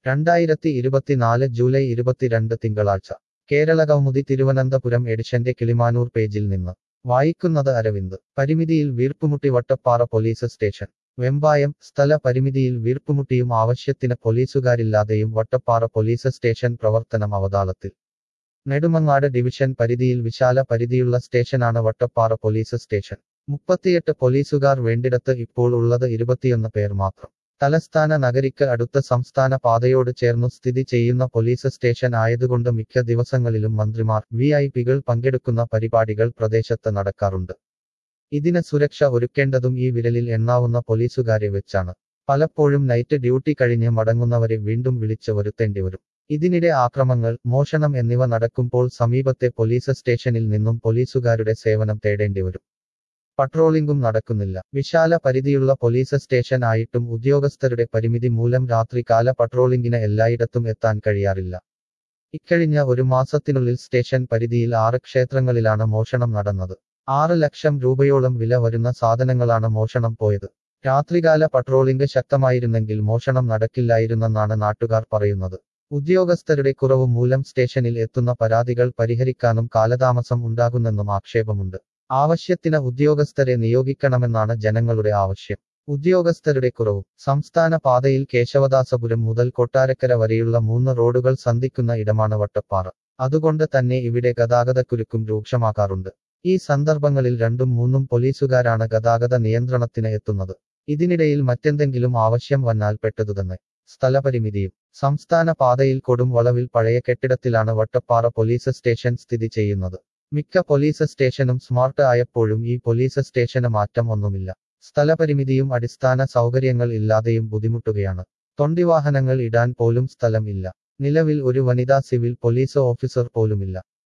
രണ്ടായിരത്തി ഇരുപത്തിനാല് ജൂലൈ ഇരുപത്തിരണ്ട് തിങ്കളാഴ്ച കേരള കൗമുദി തിരുവനന്തപുരം എഡിഷന്റെ കിളിമാനൂർ പേജിൽ നിന്ന് വായിക്കുന്നത് അരവിന്ദ് പരിമിതിയിൽ വീർപ്പുമുട്ടി വട്ടപ്പാറ പോലീസ് സ്റ്റേഷൻ വെമ്പായം സ്ഥല പരിമിതിയിൽ വീർപ്പുമുട്ടിയും ആവശ്യത്തിന് പോലീസുകാരില്ലാതെയും വട്ടപ്പാറ പോലീസ് സ്റ്റേഷൻ പ്രവർത്തനം അവതാളത്തിൽ നെടുമങ്ങാട് ഡിവിഷൻ പരിധിയിൽ വിശാല പരിധിയുള്ള സ്റ്റേഷനാണ് വട്ടപ്പാറ പോലീസ് സ്റ്റേഷൻ മുപ്പത്തിയെട്ട് പോലീസുകാർ വേണ്ടിടത്ത് ഇപ്പോൾ ഉള്ളത് ഇരുപത്തിയൊന്ന് പേർ മാത്രം തലസ്ഥാന നഗരിക്ക് അടുത്ത സംസ്ഥാന പാതയോട് ചേർന്നു സ്ഥിതി ചെയ്യുന്ന പോലീസ് സ്റ്റേഷൻ ആയതുകൊണ്ട് മിക്ക ദിവസങ്ങളിലും മന്ത്രിമാർ വി ഐ പികൾ പങ്കെടുക്കുന്ന പരിപാടികൾ പ്രദേശത്ത് നടക്കാറുണ്ട് ഇതിന് സുരക്ഷ ഒരുക്കേണ്ടതും ഈ വിരലിൽ എണ്ണാവുന്ന പോലീസുകാരെ വെച്ചാണ് പലപ്പോഴും നൈറ്റ് ഡ്യൂട്ടി കഴിഞ്ഞ് മടങ്ങുന്നവരെ വീണ്ടും വിളിച്ച് വരുത്തേണ്ടി വരും ഇതിനിടെ ആക്രമങ്ങൾ മോഷണം എന്നിവ നടക്കുമ്പോൾ സമീപത്തെ പോലീസ് സ്റ്റേഷനിൽ നിന്നും പോലീസുകാരുടെ സേവനം തേടേണ്ടി വരും പട്രോളിംഗും നടക്കുന്നില്ല വിശാല പരിധിയുള്ള പോലീസ് സ്റ്റേഷൻ ആയിട്ടും ഉദ്യോഗസ്ഥരുടെ പരിമിതി മൂലം രാത്രികാല പട്രോളിംഗിന് എല്ലായിടത്തും എത്താൻ കഴിയാറില്ല ഇക്കഴിഞ്ഞ ഒരു മാസത്തിനുള്ളിൽ സ്റ്റേഷൻ പരിധിയിൽ ആറ് ക്ഷേത്രങ്ങളിലാണ് മോഷണം നടന്നത് ആറ് ലക്ഷം രൂപയോളം വില വരുന്ന സാധനങ്ങളാണ് മോഷണം പോയത് രാത്രികാല പട്രോളിംഗ് ശക്തമായിരുന്നെങ്കിൽ മോഷണം നടക്കില്ലായിരുന്നെന്നാണ് നാട്ടുകാർ പറയുന്നത് ഉദ്യോഗസ്ഥരുടെ കുറവ് മൂലം സ്റ്റേഷനിൽ എത്തുന്ന പരാതികൾ പരിഹരിക്കാനും കാലതാമസം ഉണ്ടാകുന്നെന്നും ആക്ഷേപമുണ്ട് ആവശ്യത്തിന് ഉദ്യോഗസ്ഥരെ നിയോഗിക്കണമെന്നാണ് ജനങ്ങളുടെ ആവശ്യം ഉദ്യോഗസ്ഥരുടെ കുറവും സംസ്ഥാന പാതയിൽ കേശവദാസപുരം മുതൽ കൊട്ടാരക്കര വരെയുള്ള മൂന്ന് റോഡുകൾ സന്ധിക്കുന്ന ഇടമാണ് വട്ടപ്പാറ അതുകൊണ്ട് തന്നെ ഇവിടെ ഗതാഗതക്കുരുക്കും രൂക്ഷമാക്കാറുണ്ട് ഈ സന്ദർഭങ്ങളിൽ രണ്ടും മൂന്നും പോലീസുകാരാണ് ഗതാഗത നിയന്ത്രണത്തിന് എത്തുന്നത് ഇതിനിടയിൽ മറ്റെന്തെങ്കിലും ആവശ്യം വന്നാൽ പെട്ടതുതന്നെ സ്ഥലപരിമിതിയും സംസ്ഥാന പാതയിൽ കൊടും വളവിൽ പഴയ കെട്ടിടത്തിലാണ് വട്ടപ്പാറ പോലീസ് സ്റ്റേഷൻ സ്ഥിതി ചെയ്യുന്നത് മിക്ക പോലീസ് സ്റ്റേഷനും സ്മാർട്ട് ആയപ്പോഴും ഈ പോലീസ് സ്റ്റേഷന് മാറ്റം ഒന്നുമില്ല സ്ഥലപരിമിതിയും അടിസ്ഥാന സൗകര്യങ്ങൾ ഇല്ലാതെയും ബുദ്ധിമുട്ടുകയാണ് തൊണ്ടിവാഹനങ്ങൾ ഇടാൻ പോലും സ്ഥലം ഇല്ല നിലവിൽ ഒരു വനിതാ സിവിൽ പോലീസ് ഓഫീസർ പോലുമില്ല